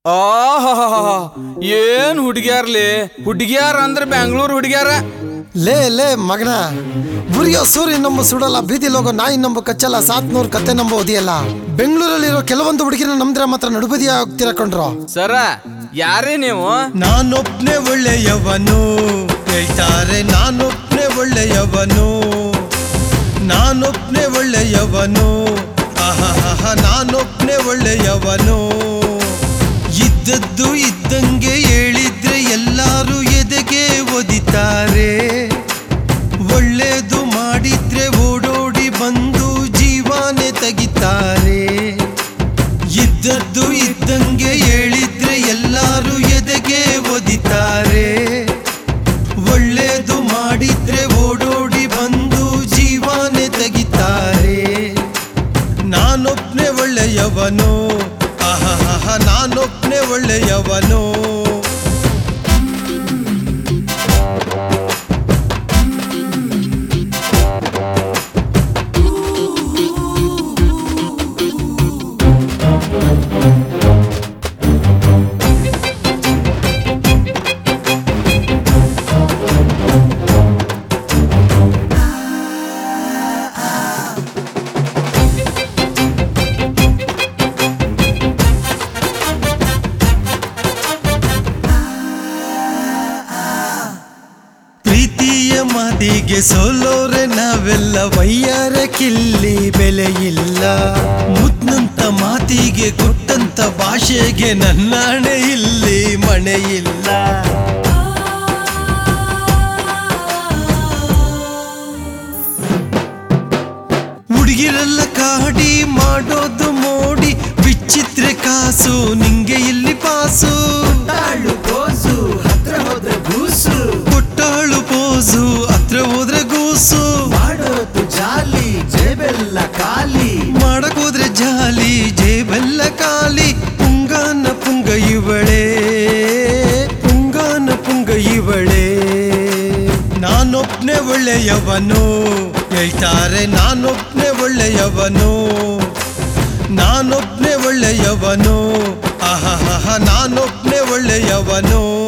ಆಹಾಹಾಹಾ. ಏನ್ ಹುಡುಗ್ಯಾರ್ಲಿ ಹುಡುಗ್ಯಾರ ಅಂದ್ರೆ ಬೆಂಗಳೂರು ಹುಡುಗ್ಯಾರ ಲೇ ಲೇ ಮಗನ ಉರಿಯೋ ಸೂರ್ಯ ನಂಬ ಸುಡಲ್ಲ ಬೀದಿಲ್ ಹೋಗೋ ನಾಯಿ ನಂಬ ಕಚ್ಚಲ್ಲ ಸಾತ್ನೂರ್ ಕತೆ ನಂಬ ಓದಿಯಲ್ಲ ಬೆಂಗಳೂರಲ್ಲಿರೋ ಕೆಲವೊಂದು ಹುಡುಗಿನ ನಮ್ದ್ರೆ ಮಾತ್ರ ನಡುಬದಿಯ ಆಗ್ತೀರ ಕಣ್ರೋ ಸರ ಯಾರೇ ನೀವು ನಾನೊಬ್ನೇ ಒಳ್ಳೆಯವನು ಹೇಳ್ತಾರೆ ನಾನೊಬ್ನೇ ಒಳ್ಳೆಯವನು ನಾನೊಬ್ನೇ ಒಳ್ಳೆಯವನು ಆಹಾಹ ನಾನೊಬ್ನೇ ಒಳ್ಳೆಯವನು ಇದ್ದದ್ದು ಇದ್ದಂಗೆ ಹೇಳಿದ್ರೆ ಎಲ್ಲಾರು ಎದೆಗೆ ಒದಿತಾರೆ ಒಳ್ಳೇದು ಮಾಡಿದ್ರೆ ಓಡೋಡಿ ಬಂದು ಜೀವಾನೆ ತೆಗಿತಾರೆ ಇದ್ದದ್ದು ಇದ್ದಂಗೆ ಹೇಳಿದ್ರೆ ಎಲ್ಲಾರು ಎದೆಗೆ ಒದಿತಾರೆ ಒಳ್ಳೇದು ಮಾಡಿದ್ರೆ ಓಡೋಡಿ ಬಂದು ಜೀವಾನೆ ತೆಗಿತಾರೆ ನಾನೊಬ್ನೇ ಒಳ್ಳೆಯವನು ಆಹಾಹ ನಾನೊಬ್ನೇ ಒಳ್ಳೆಯವನು ಪ್ರೀತಿಯ ಮಾತಿಗೆ ಸೋಲೋರೆ ನಾವೆಲ್ಲ ವಯ್ಯಾರ ಕಿಲ್ಲಿ ಬೆಲೆ ಇಲ್ಲ ಮುದ್ನಂತ ಮಾತಿಗೆ ಕೊಟ್ಟಂತ ಭಾಷೆಗೆ ನನ್ನಾಣೆ ಇಲ್ಲಿ ಮಣೆ ಇಲ್ಲ ಹುಡುಗಿರೆಲ್ಲ ಕಾಡಿ ಮಾಡೋದು ಮೋಡಿ ವಿಚಿತ್ರ ಕಾಸು ನಿಂಗೆ ಇಲ್ಲಿ ಪಾಸು ತಾಳು ಕೋಸು ಹತ್ರ ಹೋದ್ರೆ ಬೂಸು ಕೊಟ್ಟಾಳು ಪೋಸು ಹತ್ರ ಹೋದ್ರೆ ಗೂಸು ಮಾಡೋದು ಜಾಲಿ ಜೇಬೆಲ್ಲ ಖಾಲಿ ಮಾಡಕ್ ಹೋದ್ರೆ ಜಾಲಿ ಜೇಬೆಲ್ಲ ಖಾಲಿ ಪುಂಗಾನ ಪುಂಗ ಇವಳೆ ಪುಂಗಾನ ಪುಂಗ ಇವಳೆ ನಾನೊಬ್ನೇ ಒಳ್ಳೆಯವನು ಹೇಳ್ತಾರೆ ನಾನೊಬ್ನೇ ಒಳ್ಳೆಯವನು ನಾನೊಬ್ನೇ ಒಳ್ಳೆಯವನು ಆಹಾಹ ನಾನೊಬ್ನೇ ಒಳ್ಳೆಯವನು